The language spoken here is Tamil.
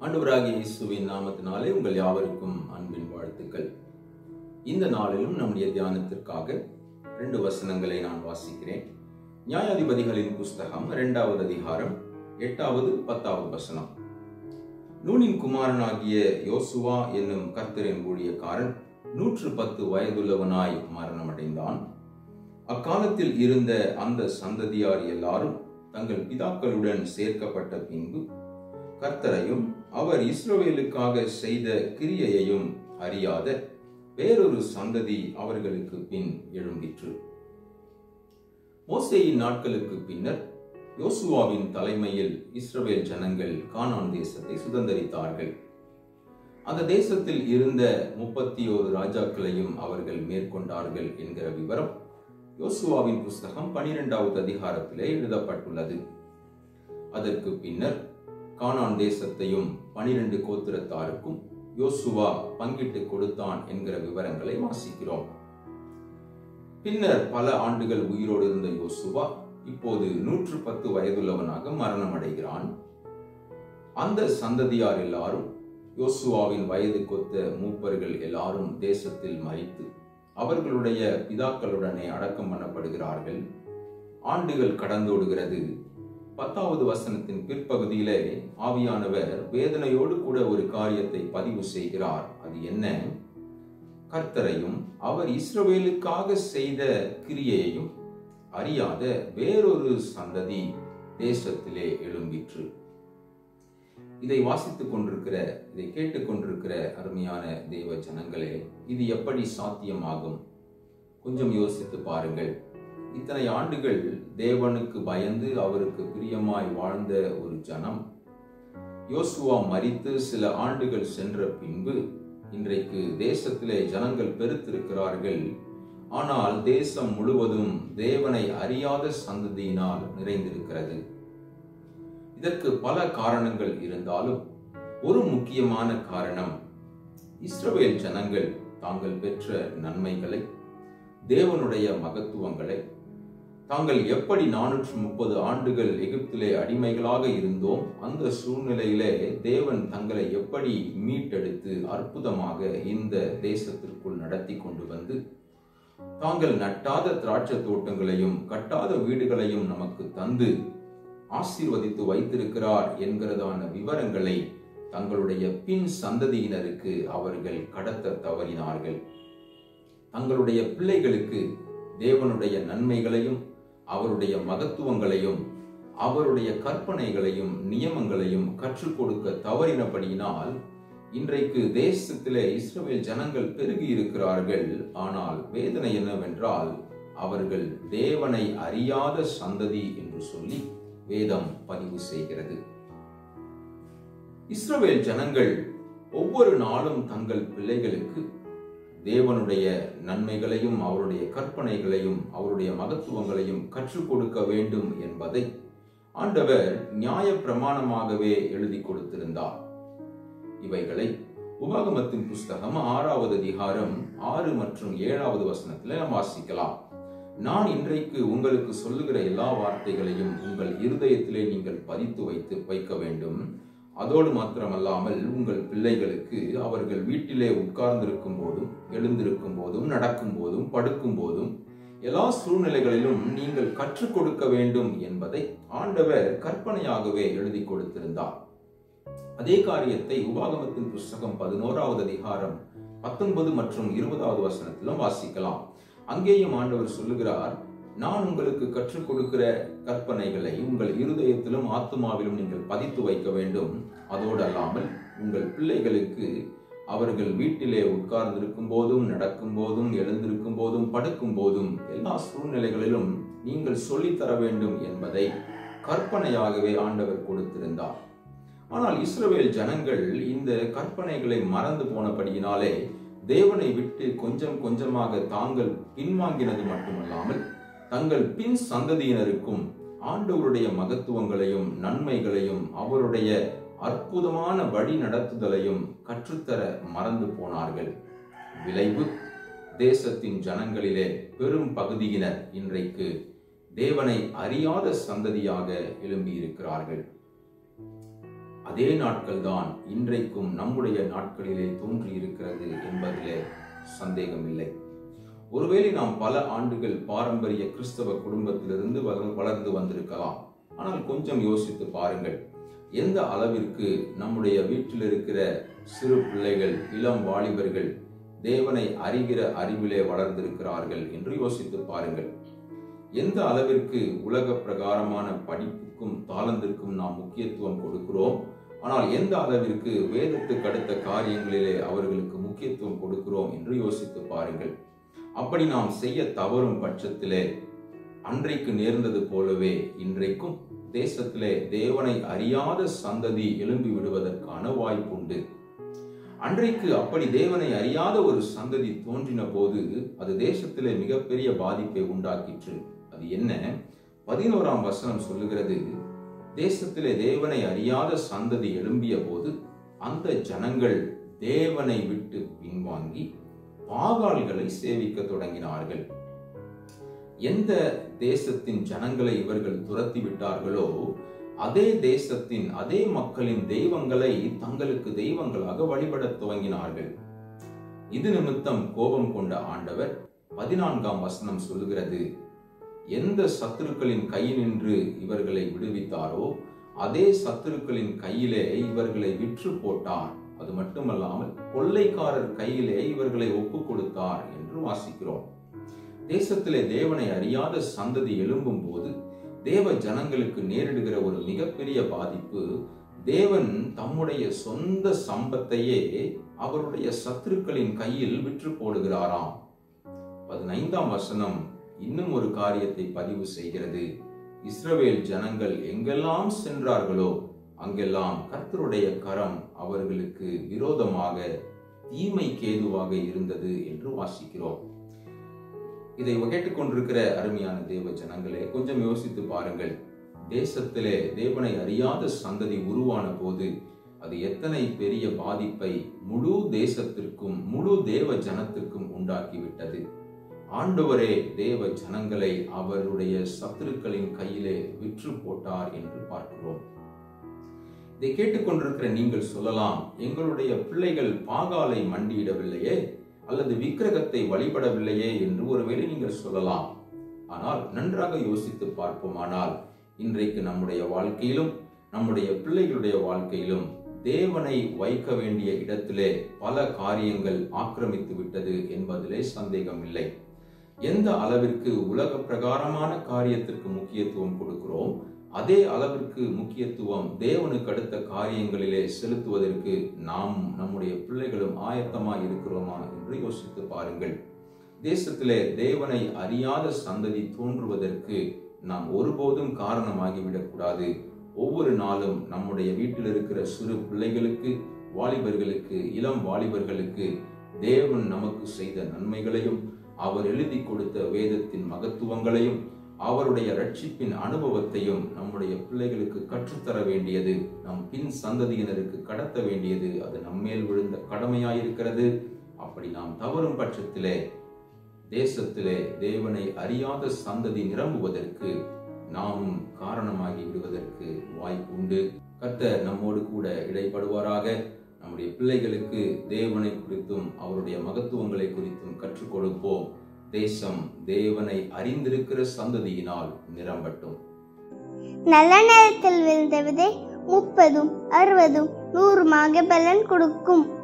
ஆண்டவராகிய இயேசுவின் நாமத்தினாலே உங்கள் யாவருக்கும் அன்பின் வாழ்த்துக்கள் இந்த நாளிலும் நம்முடைய தியானத்திற்காக ரெண்டு வசனங்களை நான் வாசிக்கிறேன் நியாயாதிபதிகளின் புஸ்தகம் இரண்டாவது அதிகாரம் எட்டாவது பத்தாவது வசனம் நூனின் குமாரனாகிய யோசுவா என்னும் கர்த்தரின் ஊழியக்காரன் நூற்று பத்து வயதுள்ளவனாய் மரணமடைந்தான் அக்காலத்தில் இருந்த அந்த சந்ததியார் எல்லாரும் தங்கள் பிதாக்களுடன் சேர்க்கப்பட்ட பின்பு கர்த்தரையும் அவர் இஸ்ரவேலுக்காக செய்த கிரியையையும் அறியாத வேறொரு சந்ததி அவர்களுக்கு பின் எழும்பிற்று மோசேயின் நாட்களுக்கு பின்னர் யோசுவாவின் தலைமையில் இஸ்ரவேல் ஜனங்கள் கானான் தேசத்தை சுதந்தரித்தார்கள் அந்த தேசத்தில் இருந்த முப்பத்தி ஓரு ராஜாக்களையும் அவர்கள் மேற்கொண்டார்கள் என்கிற விவரம் யோசுவாவின் புஸ்தகம் பனிரெண்டாவது அதிகாரத்திலே எழுதப்பட்டுள்ளது அதற்கு பின்னர் கானான் தேசத்தையும் பனிரெண்டு கோத்திரத்தாருக்கும் யோசுவா பங்கிட்டு கொடுத்தான் என்கிற விவரங்களை வாசிக்கிறோம் பின்னர் பல ஆண்டுகள் உயிரோடு இருந்த யோசுவா இப்போது நூற்று பத்து வயதுள்ளவனாக மரணம் அடைகிறான் அந்த சந்ததியார் எல்லாரும் யோசுவாவின் வயது கொத்த மூப்பர்கள் எல்லாரும் தேசத்தில் மறித்து அவர்களுடைய பிதாக்களுடனே அடக்கம் பண்ணப்படுகிறார்கள் ஆண்டுகள் கடந்தோடுகிறது பத்தாவது வசனத்தின் பிற்பகுதியிலே ஆவியானவர் வேதனையோடு கூட ஒரு காரியத்தை பதிவு செய்கிறார் அது என்ன கர்த்தரையும் அவர் இஸ்ரவேலுக்காக செய்த கிரியையையும் அறியாத வேறொரு சந்ததி தேசத்திலே எழும்பிற்று இதை வாசித்துக் கொண்டிருக்கிற இதை கேட்டுக்கொண்டிருக்கிற அருமையான தேவ ஜனங்களே இது எப்படி சாத்தியமாகும் கொஞ்சம் யோசித்து பாருங்கள் இத்தனை ஆண்டுகள் தேவனுக்கு பயந்து அவருக்கு பிரியமாய் வாழ்ந்த ஒரு ஜனம் யோசுவா மறித்து சில ஆண்டுகள் சென்ற பின்பு இன்றைக்கு தேசத்திலே ஜனங்கள் பெருத்திருக்கிறார்கள் ஆனால் தேசம் முழுவதும் தேவனை அறியாத சந்ததியினால் நிறைந்திருக்கிறது இதற்கு பல காரணங்கள் இருந்தாலும் ஒரு முக்கியமான காரணம் இஸ்ரவேல் ஜனங்கள் தாங்கள் பெற்ற நன்மைகளை தேவனுடைய மகத்துவங்களை தாங்கள் எப்படி நானூற்று முப்பது ஆண்டுகள் எகிப்திலே அடிமைகளாக இருந்தோம் அந்த சூழ்நிலையிலே தேவன் தங்களை எப்படி மீட்டெடுத்து அற்புதமாக இந்த தேசத்திற்குள் நடத்தி கொண்டு வந்து தாங்கள் நட்டாத திராட்சை தோட்டங்களையும் கட்டாத வீடுகளையும் நமக்கு தந்து ஆசீர்வதித்து வைத்திருக்கிறார் என்கிறதான விவரங்களை தங்களுடைய பின் சந்ததியினருக்கு அவர்கள் கடத்த தவறினார்கள் தங்களுடைய பிள்ளைகளுக்கு தேவனுடைய நன்மைகளையும் அவருடைய மகத்துவங்களையும் அவருடைய கற்பனைகளையும் நியமங்களையும் கற்றுக் கொடுக்க தவறினபடியினால் இன்றைக்கு தேசத்திலே இஸ்ரவேல் ஜனங்கள் பெருகி இருக்கிறார்கள் ஆனால் வேதனை என்னவென்றால் அவர்கள் தேவனை அறியாத சந்ததி என்று சொல்லி வேதம் பதிவு செய்கிறது இஸ்ரவேல் ஜனங்கள் ஒவ்வொரு நாளும் தங்கள் பிள்ளைகளுக்கு தேவனுடைய நன்மைகளையும் அவருடைய கற்பனைகளையும் அவருடைய மகத்துவங்களையும் கற்றுக் கொடுக்க வேண்டும் என்பதை ஆண்டவர் நியாய பிரமாணமாகவே எழுதி கொடுத்திருந்தார் இவைகளை உபாகமத்தின் புஸ்தகம் ஆறாவது அதிகாரம் ஆறு மற்றும் ஏழாவது வசனத்தில் நாம் வாசிக்கலாம் நான் இன்றைக்கு உங்களுக்கு சொல்லுகிற எல்லா வார்த்தைகளையும் உங்கள் இருதயத்திலே நீங்கள் பதித்து வைத்து வைக்க வேண்டும் அதோடு மாத்திரமல்லாமல் உங்கள் பிள்ளைகளுக்கு அவர்கள் வீட்டிலே உட்கார்ந்திருக்கும் போதும் எழுந்திருக்கும் போதும் நடக்கும் போதும் படுக்கும் போதும் எல்லா சூழ்நிலைகளிலும் நீங்கள் கற்றுக் கொடுக்க வேண்டும் என்பதை ஆண்டவர் கற்பனையாகவே எழுதி கொடுத்திருந்தார் அதே காரியத்தை உபாகமத்தின் புஸ்தகம் பதினோராவது அதிகாரம் பத்தொன்பது மற்றும் இருபதாவது வசனத்திலும் வாசிக்கலாம் அங்கேயும் ஆண்டவர் சொல்லுகிறார் நான் உங்களுக்கு கற்றுக் கொடுக்கிற கற்பனைகளை உங்கள் இருதயத்திலும் ஆத்மாவிலும் நீங்கள் பதித்து வைக்க வேண்டும் அதோடு அல்லாமல் உங்கள் பிள்ளைகளுக்கு அவர்கள் வீட்டிலே உட்கார்ந்திருக்கும் போதும் நடக்கும் போதும் எழுந்திருக்கும் போதும் படுக்கும் போதும் எல்லா சூழ்நிலைகளிலும் நீங்கள் சொல்லித்தர வேண்டும் என்பதை கற்பனையாகவே ஆண்டவர் கொடுத்திருந்தார் ஆனால் இஸ்ரவேல் ஜனங்கள் இந்த கற்பனைகளை மறந்து போனபடியினாலே தேவனை விட்டு கொஞ்சம் கொஞ்சமாக தாங்கள் பின்வாங்கினது மட்டுமல்லாமல் தங்கள் பின் சந்ததியினருக்கும் ஆண்டவருடைய மகத்துவங்களையும் நன்மைகளையும் அவருடைய அற்புதமான வழி நடத்துதலையும் கற்றுத்தர மறந்து போனார்கள் விளைவு தேசத்தின் ஜனங்களிலே பெரும் பகுதியினர் இன்றைக்கு தேவனை அறியாத சந்ததியாக எழும்பியிருக்கிறார்கள் அதே நாட்கள்தான் இன்றைக்கும் நம்முடைய நாட்களிலே தோன்றி இருக்கிறது என்பதிலே சந்தேகமில்லை ஒருவேளை நாம் பல ஆண்டுகள் பாரம்பரிய கிறிஸ்தவ குடும்பத்திலிருந்து வள- வளர்ந்து வந்திருக்கலாம் ஆனால் கொஞ்சம் யோசித்து பாருங்கள் எந்த அளவிற்கு நம்முடைய வீட்டில் இருக்கிற சிறு பிள்ளைகள் இளம் வாலிபர்கள் தேவனை அறிகிற அறிவிலே வளர்ந்திருக்கிறார்கள் என்று யோசித்து பாருங்கள் எந்த அளவிற்கு உலக பிரகாரமான படிப்புக்கும் தாளந்திற்கும் நாம் முக்கியத்துவம் கொடுக்கிறோம் ஆனால் எந்த அளவிற்கு வேதத்துக்கு அடுத்த காரியங்களிலே அவர்களுக்கு முக்கியத்துவம் கொடுக்கிறோம் என்று யோசித்து பாருங்கள் அப்படி நாம் செய்ய தவறும் பட்சத்திலே அன்றைக்கு நேர்ந்தது போலவே இன்றைக்கும் தேசத்திலே தேவனை அறியாத சந்ததி எழும்பி விடுவதற்கான வாய்ப்புண்டு அன்றைக்கு அப்படி தேவனை அறியாத ஒரு சந்ததி தோன்றின போது அது தேசத்திலே மிகப்பெரிய பாதிப்பை உண்டாக்கிற்று அது என்ன பதினோராம் வசனம் சொல்லுகிறது தேசத்திலே தேவனை அறியாத சந்ததி எழும்பிய போது அந்த ஜனங்கள் தேவனை விட்டு பின்வாங்கி பாகால்களை சேவிக்க தொடங்கினார்கள் எந்த தேசத்தின் ஜனங்களை இவர்கள் துரத்தி விட்டார்களோ அதே தேசத்தின் அதே மக்களின் தெய்வங்களை தங்களுக்கு தெய்வங்களாக வழிபடத் துவங்கினார்கள் இது நிமித்தம் கோபம் கொண்ட ஆண்டவர் பதினான்காம் வசனம் சொல்லுகிறது எந்த சத்துருக்களின் கையினின்று இவர்களை விடுவித்தாரோ அதே சத்துருக்களின் கையிலே இவர்களை விற்று போட்டார் அது மட்டுமல்லாமல் கொள்ளைக்காரர் கையிலே இவர்களை ஒப்பு கொடுத்தார் என்று வாசிக்கிறோம் தேசத்திலே தேவனை அறியாத சந்ததி எழும்பும் போது தேவ ஜனங்களுக்கு நேரிடுகிற ஒரு மிகப்பெரிய பாதிப்பு தேவன் தம்முடைய சொந்த சம்பத்தையே அவருடைய சத்துருக்களின் கையில் விற்று போடுகிறாராம் பதினைந்தாம் வசனம் இன்னும் ஒரு காரியத்தை பதிவு செய்கிறது இஸ்ரவேல் ஜனங்கள் எங்கெல்லாம் சென்றார்களோ அங்கெல்லாம் கர்த்தருடைய கரம் அவர்களுக்கு விரோதமாக தீமைக்கு ஏதுவாக இருந்தது என்று வாசிக்கிறோம் இதை கேட்டுக்கொண்டிருக்கிற அருமையான தேவ ஜனங்களே கொஞ்சம் யோசித்து பாருங்கள் தேசத்திலே தேவனை அறியாத சந்ததி உருவான போது அது எத்தனை பெரிய பாதிப்பை முழு தேசத்திற்கும் முழு தேவ ஜனத்திற்கும் உண்டாக்கிவிட்டது ஆண்டவரே தேவ ஜனங்களை அவருடைய சத்துருக்களின் கையிலே விற்று போட்டார் என்று பார்க்கிறோம் இதை கேட்டுக்கொண்டிருக்கிற நீங்கள் சொல்லலாம் எங்களுடைய பிள்ளைகள் பாகாலை மண்டியிடவில்லையே அல்லது விக்கிரகத்தை வழிபடவில்லையே என்று ஒருவேளை நீங்கள் சொல்லலாம் ஆனால் நன்றாக யோசித்து பார்ப்போமானால் இன்றைக்கு நம்முடைய வாழ்க்கையிலும் நம்முடைய பிள்ளைகளுடைய வாழ்க்கையிலும் தேவனை வைக்க வேண்டிய இடத்திலே பல காரியங்கள் ஆக்கிரமித்து விட்டது என்பதிலே சந்தேகம் இல்லை எந்த அளவிற்கு உலக பிரகாரமான காரியத்திற்கு முக்கியத்துவம் கொடுக்கிறோம் அதே அளவிற்கு முக்கியத்துவம் தேவனுக்கு அடுத்த காரியங்களிலே செலுத்துவதற்கு நாம் நம்முடைய பிள்ளைகளும் ஆயத்தமாய் இருக்கிறோமா என்று யோசித்து பாருங்கள் தேசத்திலே தேவனை அறியாத சந்ததி தோன்றுவதற்கு நாம் ஒருபோதும் காரணமாகிவிடக்கூடாது ஒவ்வொரு நாளும் நம்முடைய வீட்டில் இருக்கிற சிறு பிள்ளைகளுக்கு வாலிபர்களுக்கு இளம் வாலிபர்களுக்கு தேவன் நமக்கு செய்த நன்மைகளையும் அவர் எழுதி கொடுத்த வேதத்தின் மகத்துவங்களையும் அவருடைய ரட்சிப்பின் அனுபவத்தையும் நம்முடைய பிள்ளைகளுக்கு கற்றுத்தர வேண்டியது நம் பின் சந்ததியினருக்கு கடத்த வேண்டியது அது நம்மேல் விழுந்த கடமையாயிருக்கிறது அப்படி நாம் தவறும் பட்சத்திலே தேசத்திலே தேவனை அறியாத சந்ததி நிரம்புவதற்கு நாமும் காரணமாகி விடுவதற்கு வாய்ப்பு உண்டு கர்த்தர் நம்மோடு கூட இடைப்படுவாராக நம்முடைய பிள்ளைகளுக்கு தேவனை குறித்தும் அவருடைய மகத்துவங்களை குறித்தும் கற்றுக் கொடுப்போம் தேசம் தேவனை அறிந்திருக்கிற சந்ததியினால் நிரம்பட்டும் நல்ல நேரத்தில் விழுந்த விதை முப்பதும் அறுபதும் நூறுமாக பலன் கொடுக்கும்